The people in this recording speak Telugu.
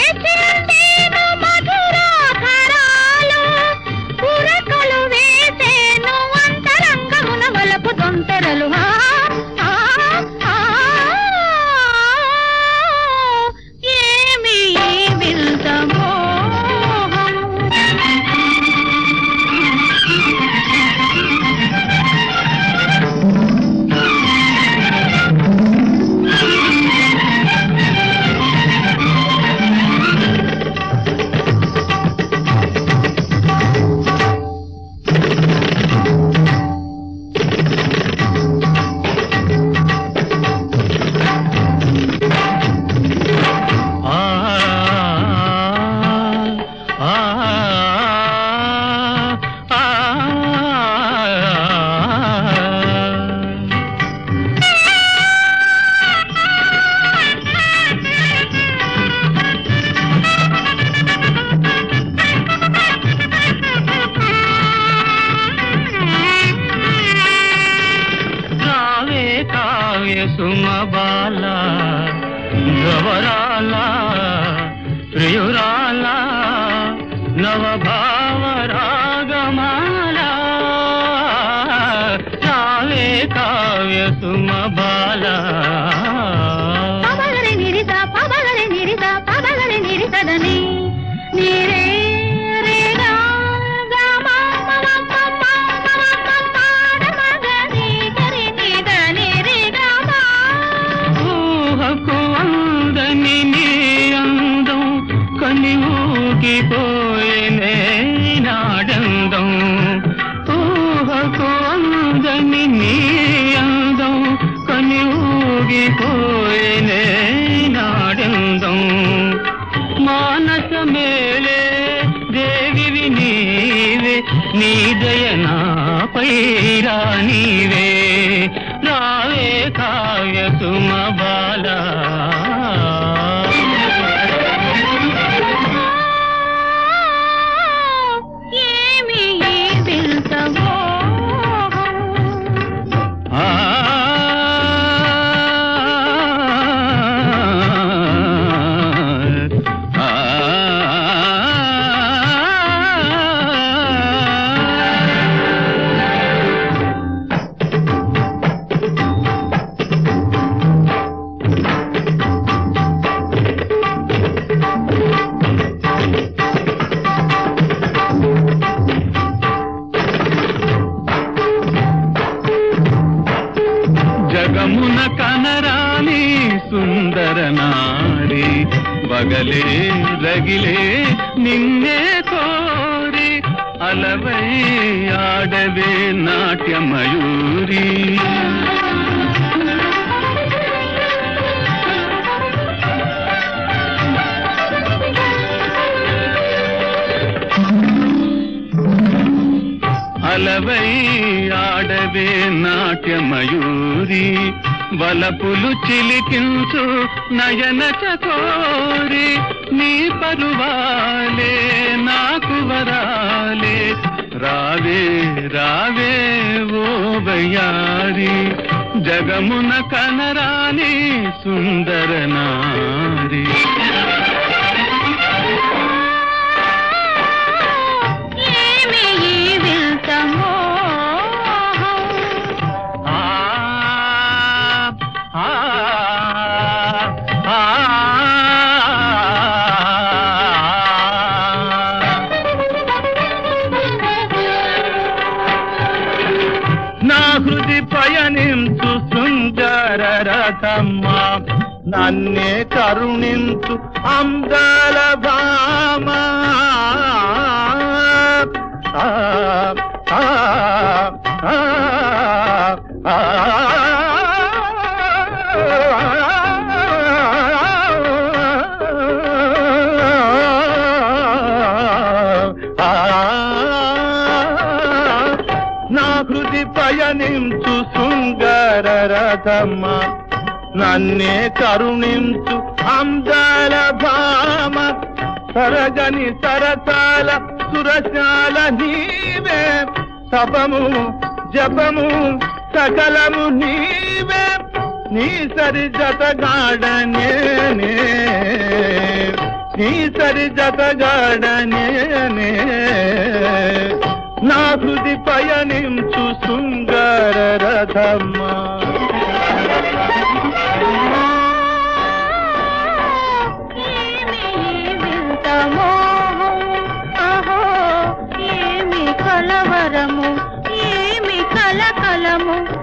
చిందేను మధురాధరాలు ఉరకలు వేసేను అంతరంగమున వలపు దొంతరలు ఆ, ఆ, ఆ. ఏమి ఈ వింత మోహం ఆ ఆ ఆ రావే కావ్య సుమబాల గవరాల ప్రియురాల నవభావ రాగమాల రావే కావ్య సుమబాల పబగరి నిరిత పబగరి నిరిత పబగరి నిరితదని నీరే రేగా గామా మమ మమ మమ మమ మగని గరి నిదని రే గామా ఊహకు అందని నీ అందం కని ఊగిపోయేనే నాడందం ఊహకు అందని నీ అందం కని ఊగిపోయేనే నాడందం మానస మేలే దేవివి నీవే నీ దయనాపై రానివే రావే కావ్య సుమ బాల ఏమి ఈ వింత మోహం ఆ జగమున కనరాని సుందర నారి బగలే రగిలే నిన్నే కోరి అలవై ఆడవే నాట్యమయూరి అలవై ఆడవే నాట్యమయూరి వలపులు చిలికించు నయన చకోరి నీ పరువాలే నాకు వరాలే రావే రావే ఓ బయ్యారి జగమున కనరాని సుందర నారి ఏమి ఈ వింత మోహం ఆ ఆ ఆ నా హృది పయనించు సుందర రథమ్మ నన్నే కరుణించు అందాల భామ ఆ, ఆ, ఆ, ఆ, నా హృది పయనించు శృంగార రథమ్మ నన్నే కరుణించు అందాల భామ సరగని సరసాల సురశాల నీవే సపము జపము సకలము నీవే నీ సరి జతగాడనే నీ సరి జతగాడనే నా హృది పయనించు శృంగార రథమ్మా ఏమి ఈ వింత మోహం అహో ఏమి కలవరము ఏమి కలకలము